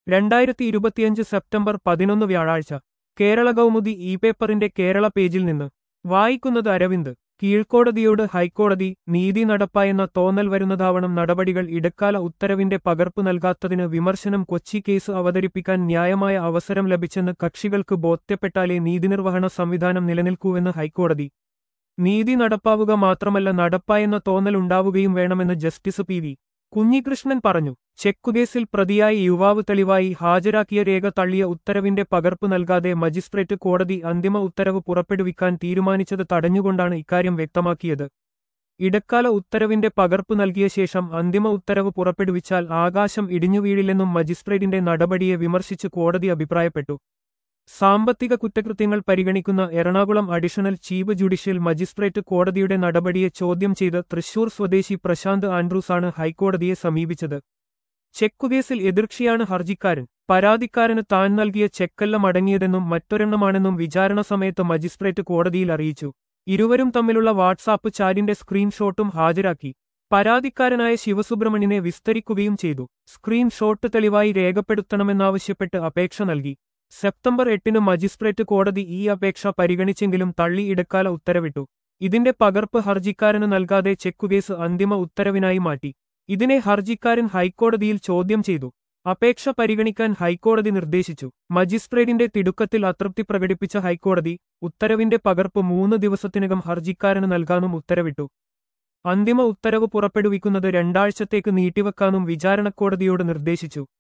രണ്ടായിരത്തി ഇരുപത്തിയഞ്ച് സെപ്റ്റംബർ പതിനൊന്ന് വ്യാഴാഴ്ച കേരള കൗമുദി ഇ പേപ്പറിന്റെ കേരള പേജിൽ നിന്ന് വായിക്കുന്നത് അരവിന്ദ് കീഴ്ക്കോടതിയോട് ഹൈക്കോടതി നീതി നടപ്പായെന്ന തോന്നൽ വരുന്നതാവണം നടപടികൾ ഇടക്കാല ഉത്തരവിന്റെ പകർപ്പ് നൽകാത്തതിന് വിമർശനം കൊച്ചി കേസ് അവതരിപ്പിക്കാൻ ന്യായമായ അവസരം ലഭിച്ചെന്ന് കക്ഷികൾക്ക് ബോധ്യപ്പെട്ടാലേ നീതിനിർവഹണ സംവിധാനം നിലനിൽക്കൂവെന്ന് ഹൈക്കോടതി നീതി നടപ്പാവുക മാത്രമല്ല നടപ്പായെന്ന തോന്നൽ ഉണ്ടാവുകയും വേണമെന്ന് ജസ്റ്റിസ് പി വി കുഞ്ഞികൃഷ്ണൻ പറഞ്ഞു ചെക്കുകേസിൽ പ്രതിയായി യുവാവ് തെളിവായി ഹാജരാക്കിയ രേഖ തള്ളിയ ഉത്തരവിന്റെ പകർപ്പ് നൽകാതെ മജിസ്ട്രേറ്റ് കോടതി അന്തിമ ഉത്തരവ് പുറപ്പെടുവിക്കാൻ തീരുമാനിച്ചത് തടഞ്ഞുകൊണ്ടാണ് ഇക്കാര്യം വ്യക്തമാക്കിയത് ഇടക്കാല ഉത്തരവിന്റെ പകർപ്പ് നൽകിയ ശേഷം അന്തിമ ഉത്തരവ് പുറപ്പെടുവിച്ചാൽ ആകാശം ഇടിഞ്ഞുവീഴില്ലെന്നും മജിസ്ട്രേറ്റിന്റെ നടപടിയെ വിമർശിച്ച് കോടതി അഭിപ്രായപ്പെട്ടു സാമ്പത്തിക കുറ്റകൃത്യങ്ങൾ പരിഗണിക്കുന്ന Ernakulam additional chief judicial magistrate കോടതിയുടെ നടപടിയെ ചോദ്യം ചെയ്ത് തൃശൂർ സ്വദേശി പ്രശാന്ത് ആൻഡ്രൂസാണ് ഹൈക്കോടതിയെ സമീപിച്ചത് ചെക്കുകേസിൽ എതിർക്ഷിയാണ് ഹർജിക്കാരൻ പരാതിക്കാരന് താൻ നൽകിയ ചെക്കല്ല മടങ്ങിയതെന്നും മറ്റൊരെണ്ണമാണെന്നും വിചാരണ സമയത്ത് മജിസ്ട്രേറ്റ് കോടതിയിൽ അറിയിച്ചു ഇരുവരും തമ്മിലുള്ള വാട്സാപ്പ് ചാറ്റിന്റെ സ്ക്രീൻഷോട്ടും ഹാജരാക്കി പരാതിക്കാരനായ ശിവസുബ്രഹ്മണ്യനെ വിസ്തരിക്കുകയും ചെയ്തു സ്ക്രീൻഷോട്ട് തെളിവായി രേഖപ്പെടുത്തണമെന്നാവശ്യപ്പെട്ട് അപേക്ഷ നൽകി സെപ്റ്റംബർ എട്ടിന് മജിസ്ട്രേറ്റ് കോടതി ഈ അപേക്ഷ പരിഗണിച്ചെങ്കിലും തള്ളി ഇടക്കാല ഉത്തരവിട്ടു ഇതിന്റെ പകർപ്പ് ഹർജിക്കാരന് നൽകാതെ ചെക്കുകേസ് അന്തിമ ഉത്തരവിനായി മാറ്റി ഇതിനെ ഹർജിക്കാരൻ ഹൈക്കോടതിയിൽ ചോദ്യം ചെയ്തു അപേക്ഷ പരിഗണിക്കാൻ ഹൈക്കോടതി നിർദ്ദേശിച്ചു മജിസ്ട്രേറ്റിന്റെ തിടുക്കത്തിൽ അതൃപ്തി പ്രകടിപ്പിച്ച ഹൈക്കോടതി ഉത്തരവിന്റെ പകർപ്പ് മൂന്ന് ദിവസത്തിനകം ഹർജിക്കാരന് നൽകാനും ഉത്തരവിട്ടു അന്തിമ ഉത്തരവ് പുറപ്പെടുവിക്കുന്നത് രണ്ടാഴ്ചത്തേക്ക് നീട്ടിവെക്കാനും വിചാരണക്കോടതിയോട് നിർദ്ദേശിച്ചു